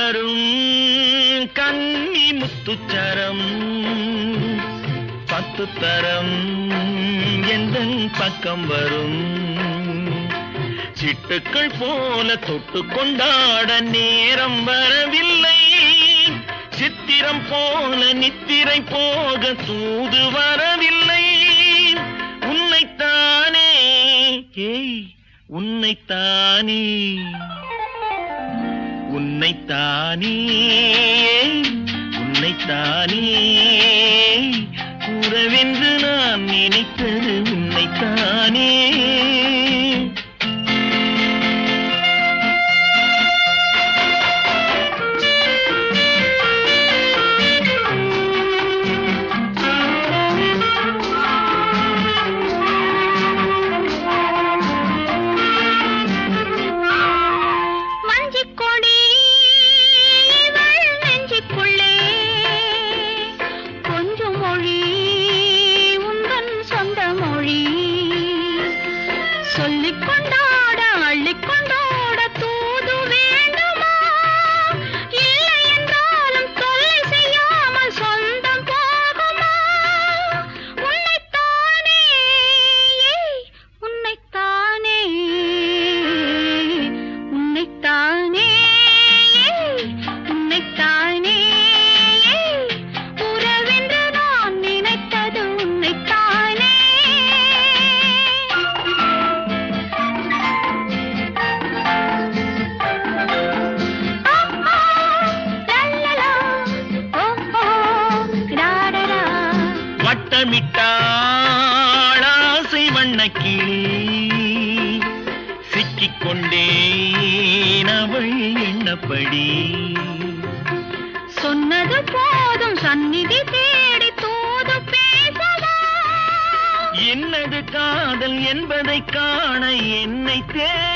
வரும் கன்னி முத்துச்சரம் பத்து தரம் எந்த பக்கம் வரும் சிட்டுக்கள் போல தொட்டு கொண்டாட நேரம் வரவில்லை சித்திரம் போல நித்திரை போக தூது வரவில்லை உன்னைத்தானே ஏய் உன்னைத்தானே உன்னைத்தானே உன்னைத்தானே கூறவென்று நான் நினைத்தது உன்னைத்தானே வஞ்சிக் கொடி இவள் நெஞ்சுக்குள்ளே கொஞ்சம் மொழி உந்தன் சொந்த மொழி சொல்லிக் கொண்டாட அள்ளிக் கொண்டாட தூது வேண்டுமா இல்லை என்றாலும் தொல்லை செய்யாமல் சொந்தம் போகுமா உன்னைத்தானே ஏய், உன்னைத்தானே உன்னைத்தானே ஏய், உன்னைத்தானே ஏய், உறவென்று நான் நினைத்தது உன்னைத்தானே லல்லலா, ஓ, ஓ, டாடடா. வட்டமிட்டாள் ஆசை வண்ணக்கிளி சிக்கிக் கொண்டேன் அவள் எண்ணப்படி சொன்னது போதும் சந்நிதி தேடி தூது பேசவா என்னது காதல் என்பதை காண என்னை தே